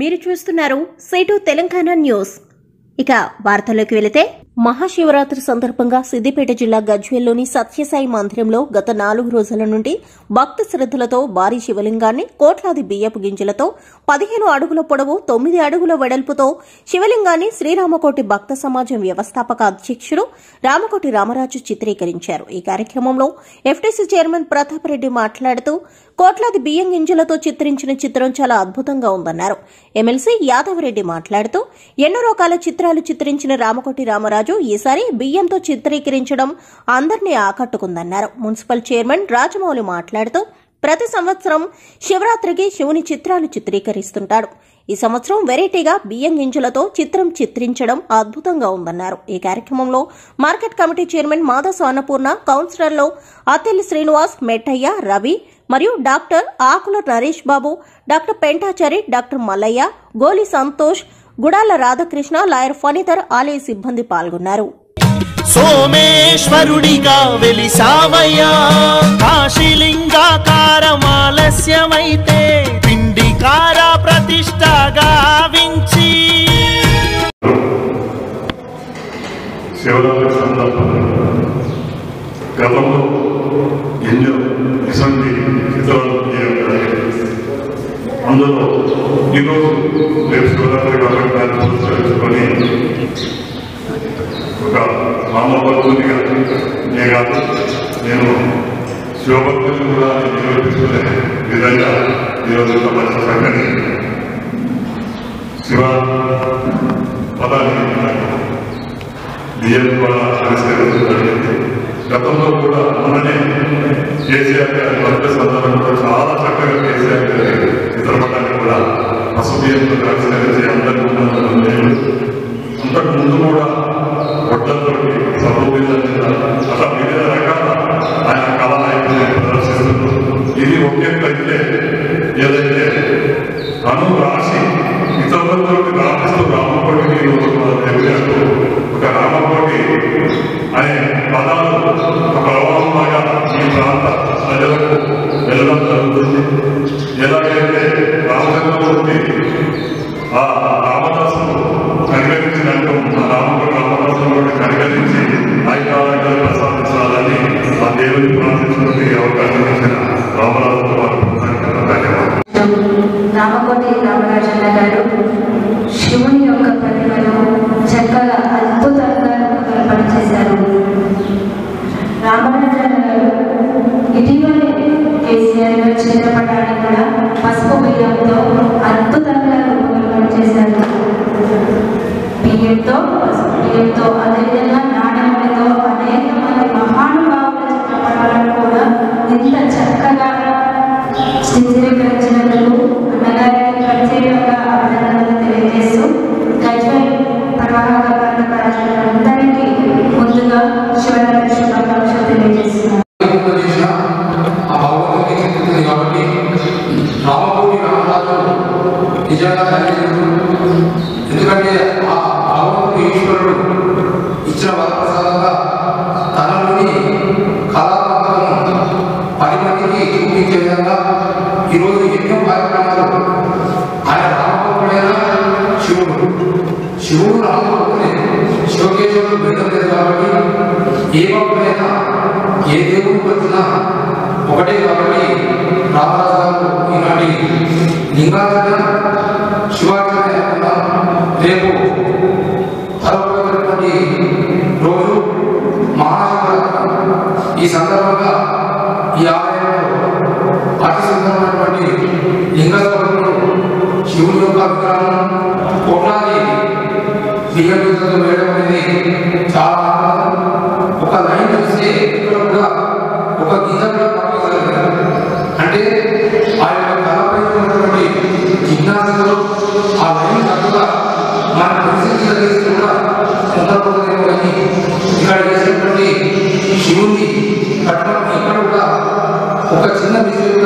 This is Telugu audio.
మీరు చూస్తున్నారు సేటు తెలంగాణ న్యూస్ ఇక వార్తల్లోకి వెళితే మహాశివరాత్రి సందర్భంగా సిద్దిపేట జిల్లా గజ్వేల్లోని సత్యసాయి మందిరంలో గత నాలుగు రోజుల నుండి భక్త శ్రద్దలతో భారీ శివలింగాన్ని కోట్లాది బియ్యపు గింజలతో పదిహేను అడుగుల పొడవు తొమ్మిది అడుగుల వెడల్పుతో శివలింగాన్ని శ్రీరామకోటి భక్త సమాజం వ్యవస్థాపక అధ్యక్షుడు రామకోటి రామరాజు చిత్రీకరించారు ఈ కార్యక్రమంలో ఎఫ్టీసీ చైర్మన్ ప్రతాప్ రెడ్డి మాట్లాడుతూ కోట్లాది బియ్యం గింజలతో చిత్రించిన చిత్రం చాలా అద్భుతంగా ఉందన్నారు ఎమ్మెల్సీ యాదవరెడ్డి మాట్లాడుతూ ఎన్నో రకాల చిత్రాలు చిత్రించిన రామకోటి రామరాజు ఈసారి బియ్యంతో చిత్రీకరించడం అందరినీ ఆకట్టుకుందన్నారు మున్సిపల్ చైర్మన్ రాజమౌళి మాట్లాడుతూ ప్రతి సంవత్సరం శివరాత్రికి శివుని చిత్రాలు చిత్రీకరిస్తుంటాడు ఈ సంవత్సరం వెరైటీగా బియ్యం గింజలతో చిత్రం చిత్రించడం అద్భుతంగా ఉందన్నారు ఈ కార్యక్రమంలో market committee chairman Madhava Annapurna కౌన్సిలర్లో అత్తెల్లి శ్రీనివాస్ మెట్టయ్య రవి మరియు doctor Akula Naresh Babu doctor Pentachari doctor Mallaiah Goli Santosh Gudala Radhakrishna lawyer Phanidhar ఆలయ సిబ్బంది పాల్గొన్నారు సోమేశ్వరుడిగా వెలిసావయ్యా కాశీలింగాకారమాలస్యమైతే పిండికార ప్రతిష్టగా వించి శివరాత్రి సందర్భంగా గతంలో ఎన్నో ఇసంటి చిత్రాలు తీయడం జరిగింది. అందులో ఈరోజు రేపు శివరాత్రి కాబట్టి దాన్ని పురస్కరించుకొని ఒక రామభక్తునిగా నే కాదు నేను శివభక్తుని కూడా నిరూపించుకునే విధంగా ఈరోజు ఒక మంచి చక్కని శివ పదాన్ని నాకు బియ్యం కూడా ఆవిష్కరించడం జరిగింది గతంలో కూడా మొన్ననే కేసీఆర్ గారి వర్గ సందర్భంలో చాలా చక్కగా కేసీఆర్ గారి చిత్రపటాన్ని కూడా పసుపు బియ్యంతో ఆవిష్కరించి అందరికీ ఉన్నందుకు నేను అంతకు ముందు కూడా వడ్లతో సభ్యుల అట్లా వివిధ రకాల ఆయన కళా నైపుణ్యం ప్రదర్శిస్తున్నారు ఇది ఒకే అయితే ఏదైతే అను రాసి ఇతరులతో రాపిస్తూ రామకోటి మీరు చెప్పినట్టు ఒక రామకోటి అనే పదాలు ఒక ప్రవాహం లాగా ఈ ప్రాంత ప్రజలకు వెళ్ళడం జరుగుతుంది ఎలాగైతే రామచంద్రమూర్తి ఆ రామదాసును కనికరించినట్టు ఆ రాముడు రామదాసును కనికరించి ఐకాలంగా ప్రసాదించాలని ఆ దేవుని ప్రార్థించుకునే అవకాశం ఇచ్చిన రామదాసు వారు ధన్యవాదాలు రామకోటి రామరాజన్న గారు శివుని యొక్క ప్రతిమను చక్కగా అద్భుతంగా రూపకల్పన చేశారు రామరాజన్న గారు ఇటీవలే కేసీఆర్ గారి చిత్రపటాన్ని కూడా పసుపు బియ్యంతో అద్భుతంగా రూపకల్పన చేశారు బియ్యంతో పసుపు బియ్యంతో అదేవిధంగా నాణ్యములతో అనేక మంది మహానుభావుల చిత్రపటాలను కూడా ఇంత చక్కగా చిత్రీకరించినందుకు అన్నగారికి ప్రత్యేకంగా అభినందనలు తెలియజేస్తూ గజ్వల్ ప్రవాహక ప్రాంత ప్రజలందరికీ ముందుగా శివరాత్రి శుభాకాంక్షలు తెలియజేస్తున్నాను చేసిన ఆ భగవంతుడికి చెప్తుంది కాబట్టి రామకోటి రామరాజు నిజంగా ధన్యుడు ఎందుకంటే ఆ భగవంతుడు ఈశ్వరుడు ఇచ్చిన వరప్రసాదంగా తనలోని కళాత్మకతను పది మందికి చూపించే విధంగా ఈరోజు ఎన్నో కార్యక్రమాలు ఆయన రామభక్తుడైన శివుడు శివుడు రామభక్తుడే శివకేశ్వరుడు భేదం లేదు కాబట్టి ఏ భక్తుడైనా ఏ దేవుడికి వచ్చినా ఒకటే కాబట్టి రామరాజు గారు ఈనాటి లింగార్చన శివార్చన లేకుండా రేపు పరమైనటువంటి రోజు మహాశివరాత్రి ఈ సందర్భంగా ఈ ఆలయంలో అతి సుందరమైనటువంటి లింగ స్వరూపుడు శివుని యొక్క విగ్రహం కోట్లాది బియ్యం గింజలతో వేయడం అనేది చాలా ఆనందం. ఒక లైన్ చూస్తే ఇక్కడ కూడా ఒక గింజ కూడా తప్పలేదు అంటే ఆ యొక్క కళపై ఉన్నటువంటి జిజ్ఞాసలో ఆ లైన్ చక్కగా మన పరిస్థితి కలిగిస్తే కూడా తొందరపడలేము కానీ ఇక్కడ చేసినటువంటి శివుని కట్టడం ఇక్కడ కూడా ఒక చిన్న విషయం